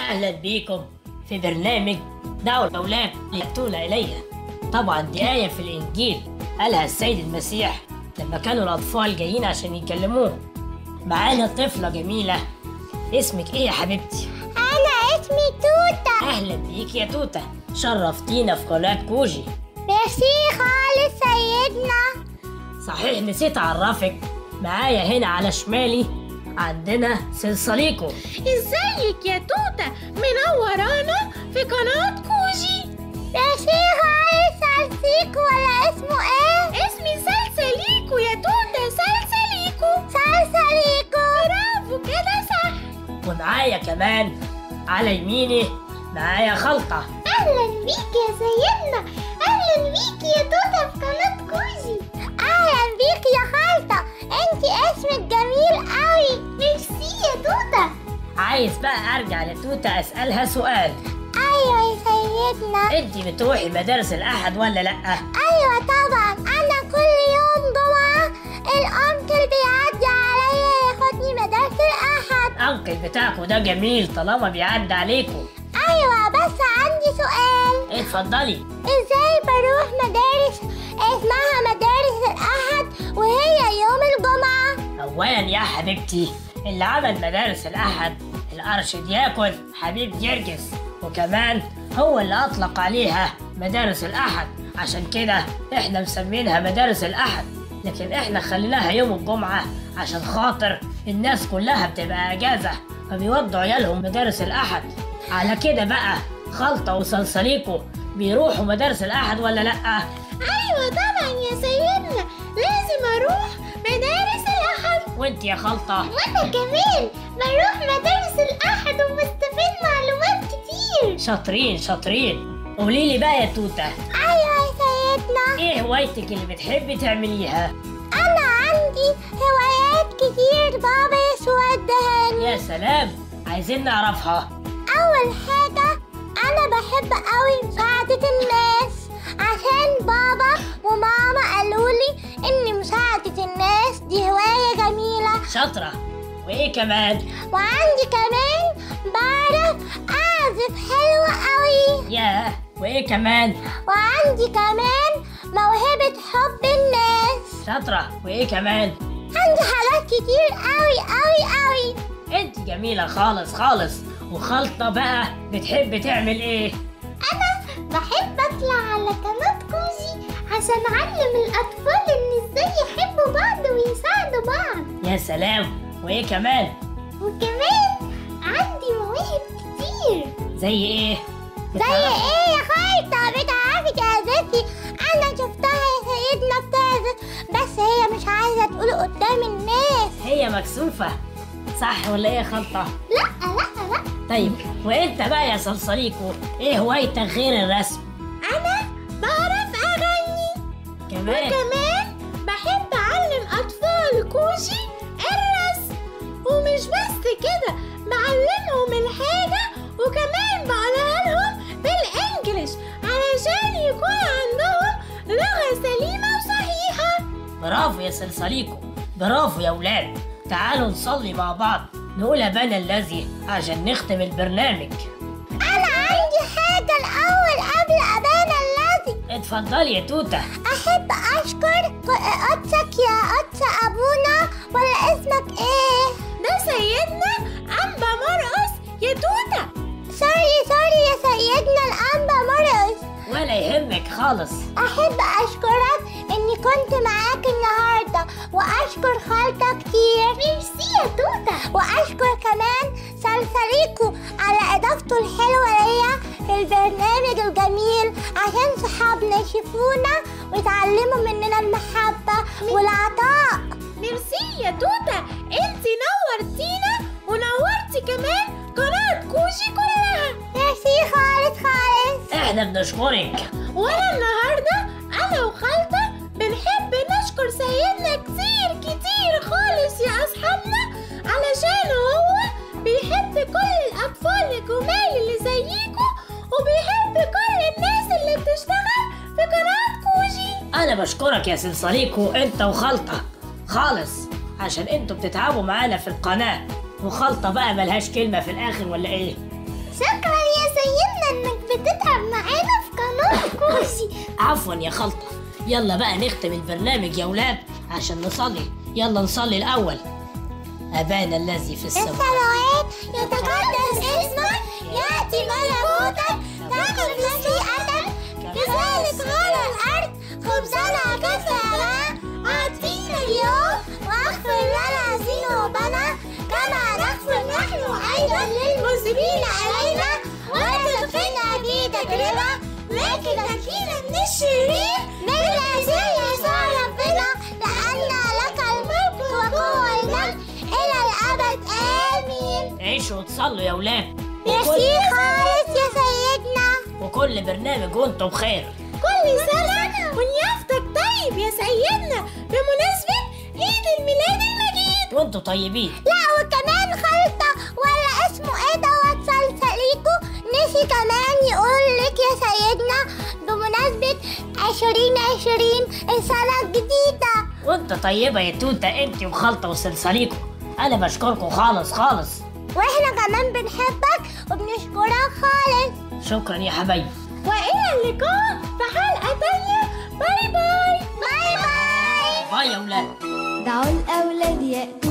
أهلا بيكم في برنامج دعوا الأولاد ليأتون إليها طبعا دي آية في الإنجيل قالها السيد المسيح لما كانوا الأطفال جايين عشان يكلموه معانا طفلة جميلة اسمك إيه يا حبيبتي؟ أنا اسمي توتة أهلا بيك يا توتة شرفتينا في قناة كوجي ميرسي خالص سيدنا صحيح نسيت أعرفك معايا هنا على شمالي عندنا سلسليكو ازيك يا توتة منورانا في قناة كوجي ميرسي خالص سالسيكو ولا اسمه ايه؟ اسمي سلسليكو يا توتة سلسليكو سالساليكو برافو كده صح ومعايا كمان على يميني معايا خلطة أهلا بيك يا سيدنا أهلا بيك يا توتة في قناة كوجي أهلا بيك يا خالتة أنت اسمك جميل قوي ميرسي يا توتة عايز بقى أرجع لتوتة أسألها سؤال أيوة يا سيدنا أنت بتروحي مدارس الأحد ولا لأ؟ أيوة طبعا أنا كل يوم جمعة الأنكل بيعدي عليا ياخدني مدارس الأحد أنكل بتاعكوا ده جميل طالما بيعدي عليكم أيوة بس عندي سؤال اتفضلي إزاي بروح مدارس اسمها مدارس الأحد وهي يوم الجمعة أولا يا حبيبتي اللي عمل مدارس الأحد الأرشدياكون حبيب جرجس وكمان هو اللي أطلق عليها مدارس الأحد عشان كده إحنا مسمينها مدارس الأحد لكن إحنا خليناها يوم الجمعة عشان خاطر الناس كلها بتبقى أجازة فبيودوا عيالهم مدارس الأحد على كده بقى خلطة وصلصليكو بيروحوا مدارس الأحد ولا لأ؟ ايوه طبعا يا سيدنا لازم اروح مدارس الاحد وانت يا خلطة وأنا كمان بروح مدارس الأحد وبستفيد معلومات كتير شاطرين شاطرين قوليلي بقى يا توتة أيوة يا سيدنا ايه هوايتك اللي بتحبي تعمليها؟ أنا عندي هوايات كتير بابا يسوع ادهاني يا سلام عايزين نعرفها أول حاجة أنا بحب أوي مساعدة الناس عشان بابا وماما قالولي إن مساعدة الناس دي هواية جميلة شاطرة وايه كمان؟ وعندي كمان بعرف أعزف حلو أوي ياه وايه كمان؟ وعندي كمان موهبة حب الناس شاطرة وايه كمان؟ عندي حاجات كتير أوي أوي أوي انت جميلة خالص خالص وخلطة بقى بتحب تعمل ايه؟ أنا بحب أطلع على قناة كوزي عشان أعلم الأطفال إن إزاي يحبوا بعض ويساعدوا بعض يا سلام وايه كمان؟ وكمان عندي مواهب كتير زي ايه؟ زي إيه يا خالتة بتعرفي تعزفي أنا شفتها يا سيدنا بتعزف بس هي مش عايزة تقول قدام الناس هي مكسوفة صح ولا ايه يا خلطة؟ لا لا لا طيب وانت بقى يا صلصليكو ايه هوايتك غير الرسم؟ انا بعرف اغني كمان كمان بحب اعلم اطفال كوجي الرسم ومش بس كده بعلمهم الحاجة وكمان بقولها لهم بالانجلش علشان يكون عندهم لغة سليمة وصحيحة برافو يا سلسليكو برافو يا ولاد تعالوا نصلي مع بعض نقول أبانا الذي عشان نختم البرنامج أنا عندي حاجة الأول قبل أبانا الذي اتفضلي يا توتة أحب أشكر قدسك يا قدس أبونا ولا اسمك إيه؟ ده سيدنا أنبا مرقص يا توتة سوري سوري يا سيدنا الأنبا مرقس ولا يهمك خالص أحب أشكرك إني كنت معاك النهاردة وأشكر خالتك كتير ميرسي يا توتة وأشكر كمان سلسليكو على إضافته الحلوة ليا في البرنامج الجميل عشان صحابنا يشوفونا ويتعلموا مننا المحبة والعطاء ميرسي يا توتة انتي نورتينا ونورتي كمان قناة كوجي كلها ميرسي خالص خالص احنا بنشكرك وانا النهاردة انا وخالتة بنحب نشكر سيدنا كتير كتير خالص يا اصحابنا علشان هو بيحب كل الاطفال الجمال اللي زيكم وبيحب كل الناس اللي بتشتغل في قناة كوجي أنا بشكرك يا سلسليكو أنت وخلطة خالص عشان أنتوا بتتعبوا معانا في القناة وخلطة بقى ملهاش كلمة في الآخر ولا إيه؟ شكرا يا سيدنا انك بتتعب معانا في قناة كوشي عفوا يا خلطة يلا بقى نختم البرنامج يا ولاد عشان نصلي يلا نصلي الأول أبانا الذي في السماء الصلوات يتقدس اسمك يأتي ملكوتك تكن مشيئتك كذلك على الأرض خبزنا كفانا أعطينا اليوم واغفر لنا ذنوبنا كما نغفر نحن أيضا للمذنبين علينا ولا تدخلنا في تجربة لكن نجينا من الشرير من الذي يسوع ربنا لأن لك الملك وقوة والمجد إلى الأبد آمين عيشوا وتصلوا يا ولاد ميرسي خالص يا سيدنا وكل برنامج وانتم بخير كل سنة ونيافتك طيب يا سيدنا بمناسبة عيد الميلاد المجيد وانتم طيبين لا وكمان خلطة ولا اسمه ايه دوت سلسليكو نسي كمان يقول لك يا سيدنا بمناسبة عشرين عشرين السنة الجديدة وانت طيبة يا توتة انت وخلطة وسلسليكو أنا بشكركم خالص خالص واحنا كمان بنحبك وبنشكرك خالص شكرا يا حبايبي وإلى اللقاء في حلقة تانية باي باي باي باي باي يا ولاد دعوا الأولاد يأتوا